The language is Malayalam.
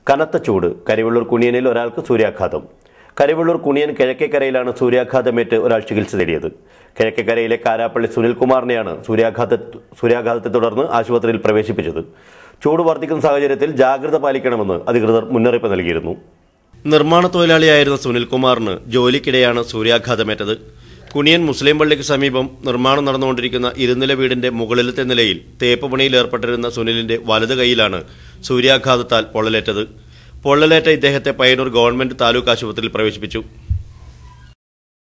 കനത്ത ചൂട് കരിവള്ളൂർ കുണിയനിൽ ഒരാൾക്ക് സൂര്യാഘാതം കരിവള്ളൂർ കുണിയൻ കിഴക്കേക്കരയിലാണ് സൂര്യാഘാതമേറ്റ് ഒരാൾ ചികിത്സ തേടിയത് കിഴക്കേക്കരയിലെ കാരാപ്പള്ളി സുനിൽകുമാറിനെയാണ് സൂര്യാഘാത സൂര്യാഘാതത്തെ തുടർന്ന് ആശുപത്രിയിൽ പ്രവേശിപ്പിച്ചത് ചൂട് വർദ്ധിക്കുന്ന സാഹചര്യത്തിൽ ജാഗ്രത പാലിക്കണമെന്ന് അധികൃതർ മുന്നറിയിപ്പ് നൽകിയിരുന്നു നിർമ്മാണ തൊഴിലാളിയായിരുന്ന സുനിൽകുമാറിന് ജോലിക്കിടെയാണ് സൂര്യാഘാതമേറ്റത് കുണിയൻ മുസ്ലിം പള്ളിക്ക് സമീപം നിർമ്മാണം നടന്നുകൊണ്ടിരിക്കുന്ന ഇരുനില വീടിന്റെ മുകളിലത്തെ നിലയിൽ തേപ്പ് പണിയിൽ ഏർപ്പെട്ടിരുന്ന സുനിലിന്റെ വലത് കൈയിലാണ് സൂര്യാഘാതത്താൽ പൊള്ളലേറ്റത് പൊള്ളലേറ്റ ഇദ്ദേഹത്തെ പയ്യന്നൂർ ഗവൺമെന്റ് താലൂക്ക് ആശുപത്രിയിൽ പ്രവേശിപ്പിച്ചു